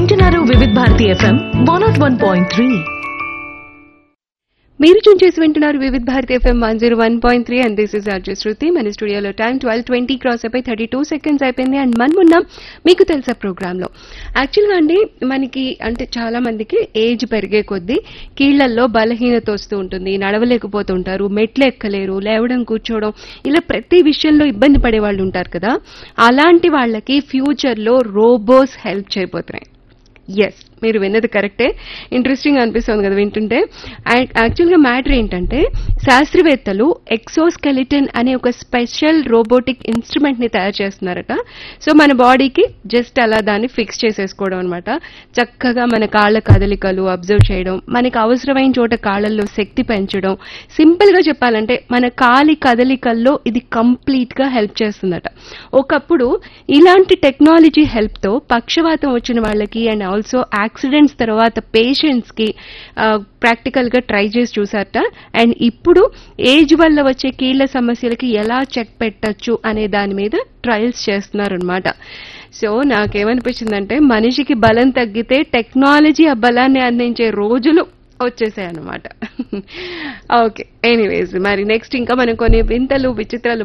వింటున్నారు Vividh Bharati FM one nought one point three మీరు చూన్ చేసి వింటున్నారు Vividh Bharati FM one zero one point three and this is RJ Shruti మన స్టూడియోలో టైం ట్వెల్వ్ ట్వంటీ క్రాస్ అయిపోయి థర్టీ టూ సెకండ్స్ అయిపోయింది అండ్ మనం ఉన్నాం మీకు తెలుసా ప్రోగ్రామ్ లో యాక్చువల్గా అండి మనకి అంటే చాలా మందికి ఏజ్ పెరిగే కొద్దీ కీళ్లల్లో బలహీనత వస్తూ ఉంటుంది నడవలేకపోతుంటారు మెట్లు ఎక్కలేరు లేవడం కూర్చోవడం ఇలా ప్రతి విషయంలో ఇబ్బంది పడే వాళ్ళు ఉంటారు కదా అలాంటి వాళ్ళకి ఫ్యూచర్ లో రోబోస్ హెల్ప్ చేయబోతున్నాయి ఎస్ మీరు విన్నది కరెక్టే ఇంట్రెస్టింగ్ అనిపిస్తుంది కదా వింటుంటే యాక్చువల్గా మ్యాటర్ ఏంటంటే శాస్త్రవేత్తలు ఎక్సోస్కెలిటన్ అనే ఒక స్పెషల్ రోబోటిక్ ఇన్స్ట్రుమెంట్ ని తయారు చేస్తున్నారట సో మన బాడీకి జస్ట్ అలా దాన్ని ఫిక్స్ చేసేసుకోవడం అనమాట చక్కగా మన కాళ్ళ కదలికలు అబ్జర్వ్ చేయడం మనకి అవసరమైన చోట కాళ్ళల్లో శక్తి పెంచడం సింపుల్ గా చెప్పాలంటే మన కాలి కదలికల్లో ఇది కంప్లీట్ గా హెల్ప్ చేస్తుందట ఒకప్పుడు ఇలాంటి టెక్నాలజీ హెల్ప్ తో పక్షవాతం వచ్చిన వాళ్ళకి అండ్ ఆల్సో యాక్సిడెంట్స్ తర్వాత పేషెంట్స్ కి ప్రాక్టికల్ గా ట్రై చేసి చూసారట అండ్ ఇప్పుడు ఏజ్ వల్ల వచ్చే కీళ్ల సమస్యలకి ఎలా చెక్ పెట్టచ్చు అనే దాని మీద ట్రయల్స్ చేస్తున్నారనమాట సో నాకేమనిపించిందంటే మనిషికి బలం తగ్గితే టెక్నాలజీ ఆ బలాన్ని అందించే రోజులు వచ్చేసాయి అనమాట ఓకే ఎనీవేస్ మరి నెక్స్ట్ ఇంకా మనం కొన్ని వింతలు విచిత్రాలు